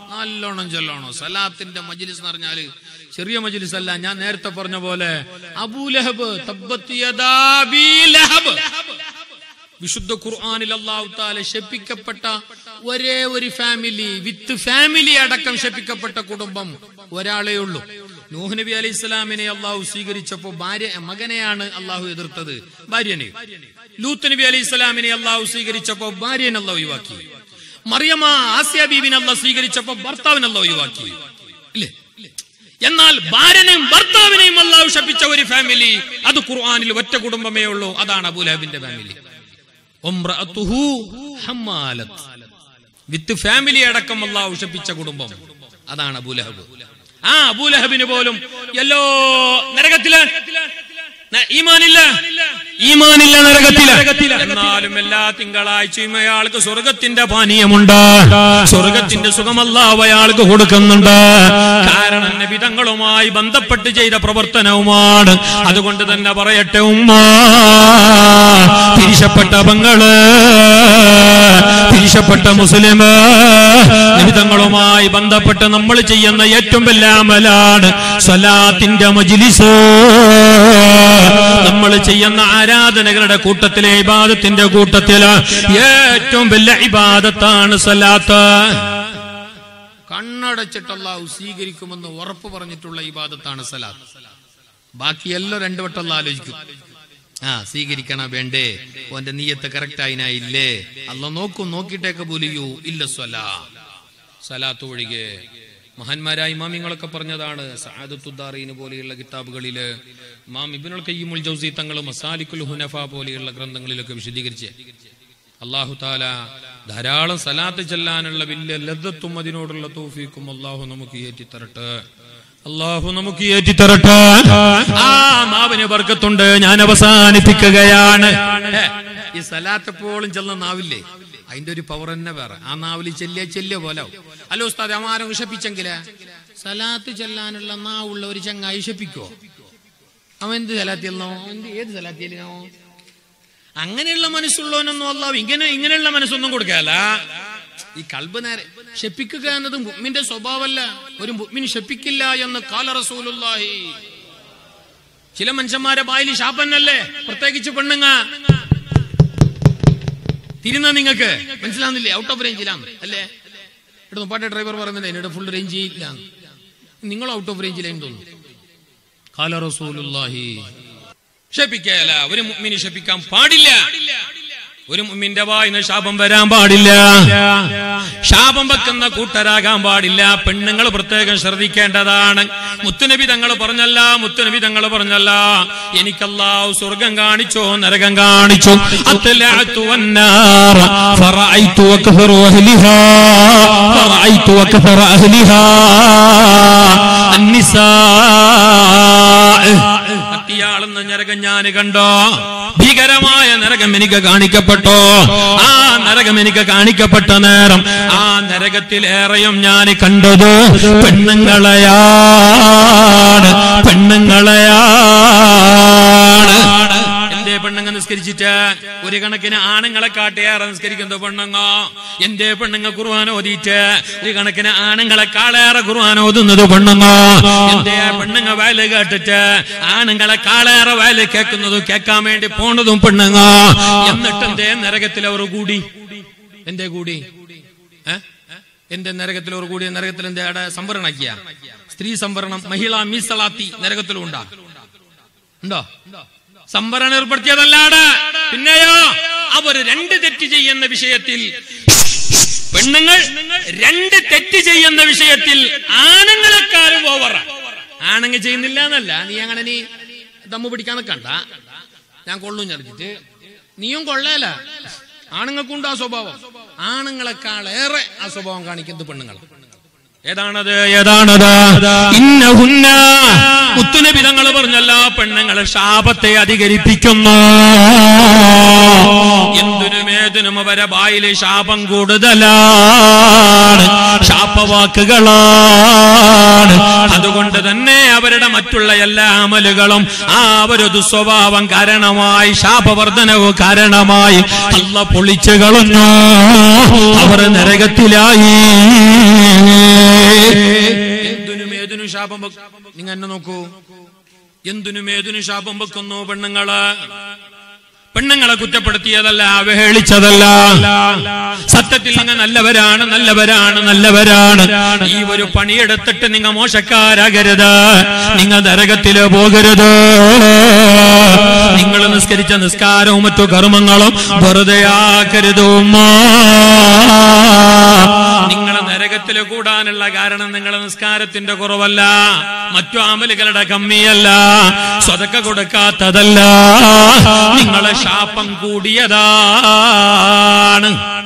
നല്ലോണം ചൊല്ലണോ സലാത്തിന്റെ മജ്ലിസ് എന്ന് പറഞ്ഞാല് ചെറിയ മജ്ലിസ് അല്ല ഞാൻ നേരത്തെ പറഞ്ഞ പോലെ അബൂലഹബ് തബ്ബത്ത് യദാ അബീ ലഹബ് വിശുദ്ധ ഖുർആനിൽ അള്ളാഹു താല ശപിക്കപ്പെട്ട ഒരേ ഒരു ഫാമിലി വിത്ത് ഫാമിലി അടക്കം ശപിക്കപ്പെട്ട കുടുംബം ഒരാളേ ഉള്ളൂ നൂഹ് നബി അലൈഹി ഇസ്ലാമിനെ അള്ളാഹു സ്വീകരിച്ചപ്പോ ഭാര്യ മകനെയാണ് അള്ളാഹു എതിർത്തത് ഭാര്യനെ ലൂത്ത് നബി അലൈഹി ഇസ്ലാമിനെ അള്ളാഹു സ്വീകരിച്ചപ്പോ ഭാര്യനെ അള്ളാഹു ഒഴിവാക്കി മറിയമ്മ ആസിയ ബീബിനെ അള്ളാഹ് സ്വീകരിച്ചപ്പോ ഭർത്താവിനെ അള്ളാഹു ഒഴിവാക്കി ഇല്ലേ എന്നാൽ ഭാര്യനെയും ഭർത്താവിനെയും അള്ളാഹു ശപിച്ച ഒരു ഫാമിലി അത് ഖുർആനിൽ ഒറ്റ കുടുംബമേ ഉള്ളൂ അതാണ് അബൂലഹബിന്റെ ഫാമിലി ഉംറഅത്തുഹു ഹമ്മാലത്ത്. വിത്ത് ഫാമിലി അടക്കം അള്ളാഹു ശപിച്ച കുടുംബം അതാണ് അബൂലഹബ് ആ അബൂലഹബിന് പോലും എല്ലോ നരകത്തില് ന- ഈമാനില്ല ഈമാനില്ല നരകത്തില് എന്നാലും എല്ലാ തിങ്കളാഴ്ചയും അയാൾക്ക് സ്വർഗത്തിന്റെ പാനീയമുണ്ട് സ്വർഗത്തിന്റെ സുഖമല്ലാവ് അയാൾക്ക് കൊടുക്കുന്നുണ്ട് കാരണം നബിതങ്ങളുമായി ബന്ധപ്പെട്ട് ചെയ്ത പ്രവർത്തനവുമാണ് അതുകൊണ്ട് തന്നെ പറയട്ടെ ഉമ്മ തിരിച്ചപ്പെട്ട പങ്ങള് തിരിച്ചപ്പെട്ട മുസ്ലിം നിമിതങ്ങളുമായി ബന്ധപ്പെട്ട് നമ്മൾ ചെയ്യുന്ന ഏറ്റവും വലിയ അമലാണ് സ്വലാത്തിന്റെ മജിലിസ് നമ്മൾ ചെയ്യുന്ന ആരാധനകളുടെ കൂട്ടത്തിലെ ഇബാദത്തിന്റെ കൂട്ടത്തില് ഏറ്റവും വലിയ ഇബാദത്താണ് സ്വലാത്ത് കണ്ണടച്ചിട്ട് അള്ളാഹു സ്വീകരിക്കുമെന്ന് ഉറപ്പ് പറഞ്ഞിട്ടുള്ള ഇബാദത്താണ് സലാത്ത് ബാക്കിയെല്ലാം രണ്ടു വട്ടം ആലോചിക്കും ആ സ്വീകരിക്കണ വേണ്ടേ ഓന്റെ നീയത്ത് കറക്റ്റ് ആയിനായില്ലേ അല്ല നോക്കും നോക്കിയിട്ടേക്ക് പോലിയൂ ഇല്ല സ്വലാ സലാത്ത് ഒഴികെ മഹാന്മാരായ ഇമാമിങ്ങളൊക്കെ പറഞ്ഞതാണ് സഹാദത്തുദ്ദാറീന് പോലെയുള്ള കിതാബുകളില് മാം ഇബിനുൽ കയ്യിമുൽ ജൗസി തങ്ങൾ മസാലിക്കുൽ ഹുനഫ പോലെയുള്ള ഗ്രന്ഥങ്ങളിലൊക്കെ വിശദീകരിച്ച് അള്ളാഹു താല ധാരാളം സലാത്ത് ചെല്ലാനുള്ള വലിയ ലദ്ദത്തും അതിനോടുള്ള തൗഫീക്കും അള്ളാഹു നമുക്ക് ഏറ്റിത്തരട്ടെ അള്ളാഹു നമുക്ക് ഏറ്റിത്തരട്ടെ ആ നാവിന് വർക്കത്തുണ്ട് ഞാൻ അവസാനിപ്പിക്കുകയാണ് ഹേ, ഈ സലാത്ത് എപ്പോഴും ചെന്ന നാവില്ലേ അതിന്റെ ഒരു പവർ തന്നെ വേറെ ആ നാവിൽ ചെല്ലിയ ചെല്ലിയ പോലെ ആവും. അല്ല ഉസ്താദ് അമാരം വിഷപ്പിച്ചെങ്കില് സലാത്ത് ചെല്ലാനുള്ള നാവുള്ള ഒരു ചങ്ങായി ശപ്പിക്കോ അവൻ എന്ത് സലാത്തിയല്ലോ എന്ത് ഏത് സലാത്തിയല്ലോ അങ്ങനെയുള്ള മനസ്സുള്ളവനൊന്നും അല്ലാവും ഇങ്ങനെ ഇങ്ങനെയുള്ള മനസ്സൊന്നും കൊടുക്കാല ഈ കൽബ് നേരെ ഷെപ്പിക്കുക എന്നത് മുഅ്മിന്റെ സ്വഭാവമല്ല ഒരു മുഅ്മിൻ ഷെപ്പിക്കില്ല എന്ന് കാല റസൂലുള്ളാഹി ചില മനുഷ്യന്മാരെ ബായിൽ ശാപന്നല്ലേ പ്രത്യേകിച്ച് പെണ്ണുങ്ങ തിരുന്ന നിങ്ങൾക്ക് മനസ്സിലാവുന്നില്ലേ ഔട്ട് ഓഫ് റേഞ്ചിലാണ് അല്ലേ ഇവിടെ മുപ്പാട്ടെ ഡ്രൈവർ പറയുന്നില്ലേ എന്നോട് ഫുൾ റേഞ്ച് ചെയ്യില്ല നിങ്ങൾ ഔട്ട് ഓഫ് റേഞ്ചിലായി തോന്നുന്നു കാല റസൂലുള്ളാഹി ക്ഷപിക്കല ഒരു മുഅ്മിന് ക്ഷപിക്കാൻ പാടില്ല ഒരു മുമ്മിന്റെ വായിന്ന് ശാപം വരാൻ പാടില്ല ശാപം വെക്കുന്ന കൂട്ടരാകാൻ പാടില്ല പെണ്ണുങ്ങൾ പ്രത്യേകം ശ്രദ്ധിക്കേണ്ടതാണ് മുത്തുനബി തങ്ങൾ പറഞ്ഞല്ല മുത്തുനബി തങ്ങൾ പറഞ്ഞല്ല എനിക്കല്ലാഹു സ്വർഗം കാണിച്ചോ നരകം കാണിച്ചു അത്ലഅതു വന്നാറ ഫറഅയ്തു അക്ഫറു അഹ്ലിഹാ ഫറഅയ്തു അക്ഫറ അഹ്ലിഹാ അന്നിസാ കത്തിയാളുന്ന നരകം ഞാൻ കണ്ടോ ഭീകരമായ നരകം എനിക്ക് കാണിക്കപ്പെട്ടോ ആ നരകം എനിക്ക് കാണിക്കപ്പെട്ട നേരം ആ നരകത്തിലേറെയും ഞാൻ കണ്ടത് പെണ്ണുങ്ങളെയാണ് പെണ്ണുങ്ങളെയാണ് എന്റെ പെണ്ണുങ്ങ നിസ്കരിച്ചിട്ട് ഒരു കണക്കിന് ആണുങ്ങളെ കാട്ടിയേറെ നിസ്കരിക്കുന്നത് പെണ്ണുങ്ങ എന്റെ പെണ്ണുങ്ങ കുർബാന ഓതിയിട്ട് ഒരു കണക്കിന് ആണുങ്ങളെ കാളേറെ കുർബാന ഓതുന്നത് പെണ്ണുങ്ങ എന്റെ പെണ്ണുങ്ങ വയല് കേട്ടിട്ട് ആണുങ്ങളെ കാളേറെ വയല് കേൾക്കുന്നത് കേൾക്കാൻ വേണ്ടി പോണതും പെണ്ണുങ്ങ എന്നിട്ട് എന്തേ നരകത്തിൽ അവർ കൂടി എന്തേ കൂടി ഏ? എന്റെ നരകത്തിൽ അവർ കൂടി നരകത്തിൽ എന്തേ അവിടെ സംവരണാക്കിയ സ്ത്രീ സംവരണം മഹിളാ മീസളാത്തി നരകത്തിലും ഉണ്ടാ ഉണ്ടോ സംവരണം ഏർപ്പെടുത്തിയതല്ലാട് പിന്നെയോ അവർ രണ്ട് തെറ്റ് ചെയ്യുന്ന വിഷയത്തിൽ പെണ്ണുങ്ങൾ രണ്ട് തെറ്റ് ചെയ്യുന്ന വിഷയത്തിൽ ആണുങ്ങളെക്കാരും ഓവറ ആണുങ്ങൾ ചെയ്യുന്നില്ല എന്നല്ല നീ അങ്ങനെ നീ ദമ്മു പിടിക്കാൻ നിൽക്കണ്ട ഞാൻ കൊള്ളും ചറിച്ചിട്ട് നീയും കൊള്ളേല ആണുങ്ങൾക്കുണ്ട് ആ സ്വഭാവം ആണുങ്ങളെക്കാളേറെ ആ സ്വഭാവം കാണിക്കുന്നത് പെണ്ണുങ്ങൾ ഏതാണത് ഏതാണത് ഇന്നഹുന്ന മുത്തുനബി തങ്ങൾ പറഞ്ഞല്ല പെണ്ണുങ്ങളെ ശാപത്തെ അധികരിപ്പിക്കുന്നു എന്തിനും ഏതിനും അവരെ വായില് ശാപം കൂടുതലാണ് ശാപവാക്കുകളാണ് അതുകൊണ്ട് തന്നെ അവരുടെ മറ്റുള്ള എല്ലാ അമലുകളും ആ ഒരു ദുസ്വഭാവം കാരണമായി ശാപവർദ്ധനവ് കാരണമായി അല്ല പൊളിച്ചു കളഞ്ഞു അവർ നരകത്തിലായി ശാപം വെക്കും നിങ്ങൾ എന്നെ നോക്കൂ എന്തിനും ഏതിനും ശാപം വെക്കുന്നു പെണ്ണുങ്ങള് പെണ്ണുങ്ങളെ കുറ്റപ്പെടുത്തിയതല്ല അവഹേളിച്ചതല്ല സത്യത്തിൽ നിങ്ങൾ നല്ലവരാണ് നല്ലവരാണ് നല്ലവരാണ് ഈ ഒരു പണിയെടുത്തിട്ട് നിങ്ങൾ മോശക്കാരാകരുത് നിങ്ങൾ നരകത്തില് പോകരുത് നിങ്ങൾ നിസ്കരിച്ച നിസ്കാരവും മറ്റു കർമ്മങ്ങളും വെറുതെ ആക്കരുത് ഉമ്മ നിങ്ങൾ നരകത്തില് കൂടാനുള്ള കാരണം നിങ്ങളെ നിസ്കാരത്തിന്റെ കുറവല്ല മറ്റു അമലുകളുടെ കമ്മിയല്ല സ്വതക്ക കൊടുക്കാത്തതല്ല നിങ്ങളെ ശാപം കൂടിയതാണ്